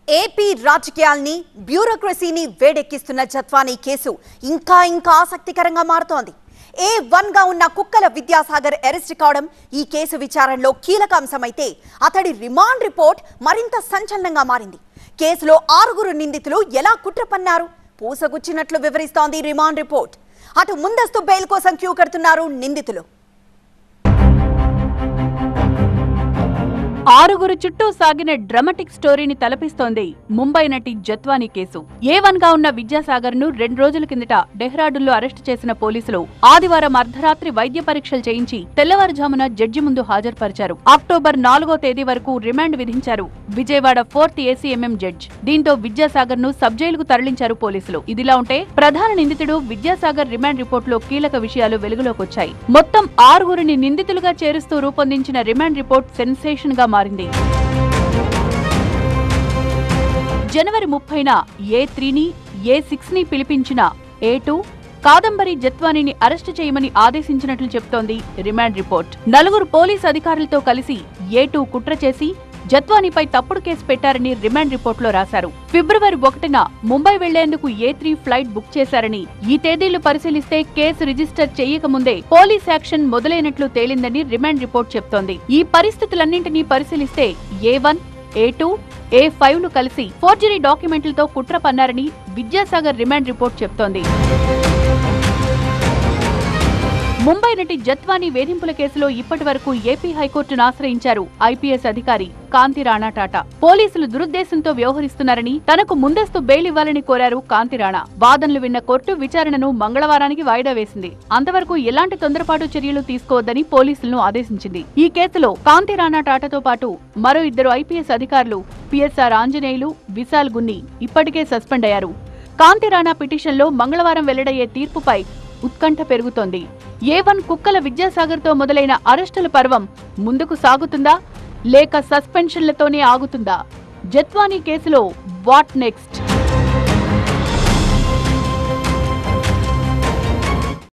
AP రాజకీయాల్ని బ్యూరోక్రసీని వేడెక్కిస్తున్న Jethwani case ఇంకా ఇంకా ఆసక్తికరంగా మారుతోంది ఏ వన్ గా ఉన్న కుక్కల విద్యాసాగర్ అరెస్ట్ కావడం ఈ కేసు విచారణలో కీలక అంశమైతే అతడి రిమాండ్ రిపోర్ట్ మరింత సంచలనంగా మారింది కేసులో ఆరుగురు నిందితులు ఎలా కుట్ర పన్నారు పూసగుచ్చినట్లు వివరిస్తోంది రిమాండ్ రిపోర్ట్ అటు ముందస్తు బెయిల్ కోసం క్యూ కడుతున్నారు నిందితులు ఆరుగురు చుట్టూ సాగిన డ్రమటిక్ స్టోరీని తలపిస్తోంది ముంబై నటి జత్వానీ కేసు ఏ వన్ గా ఉన్న విద్యాసాగర్ ను రెండు రోజుల కిందట డెహ్రాడూన్లో అరెస్టు చేసిన పోలీసులు ఆదివారం అర్ధరాత్రి వైద్య పరీక్షలు చేయించి తెల్లవారుజామున జడ్జి ముందు హాజరుపరిచారు అక్టోబర్ నాలుగో తేదీ వరకు రిమాండ్ విధించారు విజయవాడ ఫోర్త్ ఏసీఎంఎం జడ్జ్ దీంతో విద్యాసాగర్ ను సబ్ జైలుకు తరలించారు పోలీసులు ఇదిలా ఉంటే ప్రధాన నిందితుడు విద్యాసాగర్ రిమాండ్ రిపోర్టులో కీలక విషయాలు వెలుగులోకొచ్చాయి మొత్తం ఆరుగురిని నిందితులుగా చేరుస్తూ రూపొందించిన రిమాండ్ రిపోర్ట్ సెన్సేషన్ గా మారింది జనవరి ముప్పైన ఏ త్రీని ఏ సిక్స్ ని పిలిపించిన ఏ టూ కాదంబరి జత్వానీని అరెస్టు చేయమని ఆదేశించినట్లు చెప్తోంది రిమాండ్ రిపోర్ట్ నలుగురు పోలీస్ అధికారులతో కలిసి ఏ టూ కుట్ర చేసి జత్వానీపై తప్పుడు కేసు పెట్టారని రిమాండ్ రిపోర్టులో రాశారు ఫిబ్రవరి ఒకటిన ముంబై వెళ్లేందుకు ఏ త్రీ ఫ్లైట్ బుక్ చేశారని ఈ తేదీలు పరిశీలిస్తే కేసు రిజిస్టర్ చేయకముందే పోలీస్ యాక్షన్ మొదలైనట్లు తేలిందని రిమాండ్ రిపోర్ట్ చెప్తోంది ఈ పరిస్థితులన్నింటినీ పరిశీలిస్తే A one A two A five లు కలిసి ఫోర్జరీ డాక్యుమెంట్లతో కుట్ర పన్నారని విద్యాసాగర్ రిమాండ్ రిపోర్ట్ చెప్తోంది ముంబై నటి జత్వానీ వేధింపుల కేసులో ఇప్పటి వరకు ఏపీ హైకోర్టును ఆశ్రయించారు ఐపీఎస్ అధికారి కాంతి రాణా టాటా పోలీసులు దురుద్దేశంతో వ్యవహరిస్తున్నారని తనకు ముందస్తు బెయిల్ ఇవ్వాలని కోరారు కాంతి రాణా వాదనలు విన్న కోర్టు విచారణను మంగళవారానికి వాయిదా వేసింది అంతవరకు ఎలాంటి తొందరపాటు చర్యలు తీసుకోవద్దని పోలీసులను ఆదేశించింది ఈ కేసులో కాంతి రాణా టాటాతో పాటు మరో ఇద్దరు ఐపీఎస్ అధికారులు పిఎస్ఆర్ ఆంజనేయులు విశాల్ గున్ని ఇప్పటికే సస్పెండ్ అయ్యారు కాంతి రాణా పిటిషన్లో మంగళవారం వెల్లడయ్యే తీర్పుపై ఉత్కంఠ పెరుగుతోంది ఏ వన్ కుక్కల విద్యాసాగర్తో మొదలైన అరెస్టుల పర్వం ముందుకు సాగుతుందా లేక సస్పెన్షన్లతోనే ఆగుతుందా జత్వానీ కేసులో వాట్ నెక్స్ట్